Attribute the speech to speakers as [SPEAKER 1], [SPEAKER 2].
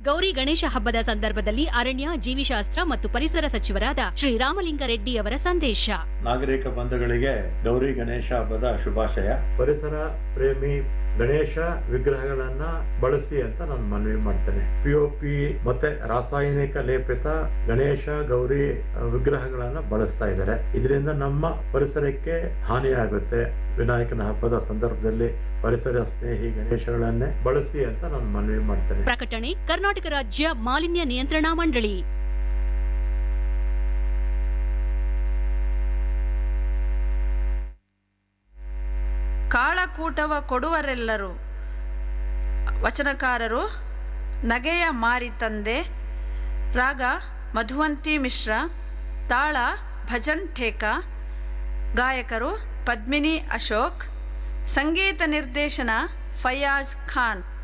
[SPEAKER 1] ಗೌರಿ ಗಣೇಶ ಹಬ್ಬದ ಸಂದರ್ಭದಲ್ಲಿ ಅರಣ್ಯ ಜೀವಿಶಾಸ್ತ್ರ ಮತ್ತು ಪರಿಸರ ಸಚಿವರಾದ ಶ್ರೀ ರಾಮಲಿಂಗಾರೆಡ್ಡಿ ಅವರ ಸಂದೇಶ
[SPEAKER 2] ನಾಗರಿಕ ಬಂಧುಗಳಿಗೆ ಗೌರಿ ಗಣೇಶ ಹಬ್ಬದ ಶುಭಾಶಯ ಪರಿಸರ ಪ್ರೇಮಿ ಗಣೇಶ ವಿಗ್ರಹಗಳನ್ನ ಬಳಸಿ ಅಂತ ನಾನು ಮನವಿ ಮಾಡ್ತೇನೆ ಪಿ ಒ ಪಿ ಮತ್ತೆ ರಾಸಾಯನಿಕ ಲೇಪಿತ ಗಣೇಶ ಗೌರಿ ಅಹ್, ವಿಗ್ರಹಗಳನ್ನ ಬಳಸ್ತಾ ಇದ್ದಾರೆ ಇದರಿಂದ ನಮ್ಮ ಪರಿಸರಕ್ಕೆ ಹಾನಿಯಾಗುತ್ತೆ ವಿನಾಯಕನ ಹಬ್ಬದ ಸಂದರ್ಭದಲ್ಲಿ ಪರಿಸರ ಸ್ನೇಹಿ ಗಣೇಶಗಳನ್ನೇ ಬಳಸಿ ಅಂತ ನಾನು ಮನವಿ ಮಾಡ್ತೇನೆ
[SPEAKER 1] ಪ್ರಕಟಣೆ ಕರ್ನಾಟಕ ರಾಜ್ಯ ಮಾಲಿನ್ಯ ನಿಯಂತ್ರಣಾ ಮಂಡಳಿ
[SPEAKER 3] ಕಾಳಕೂಟವ ಕೊಡುವರೆಲ್ಲರೂ ವಚನಕಾರರು ನಗೆಯ ಮಾರಿ ತಂದೆ ರಾಗ ಮಧುವಂತಿ ಮಿಶ್ರ ತಾಳ ಭಜನ್ ಠೇಕಾ ಗಾಯಕರು ಪದ್ಮಿನಿ ಅಶೋಕ್ ಸಂಗೀತ ನಿರ್ದೇಶನ ಫಯಾಜ್ ಖಾನ್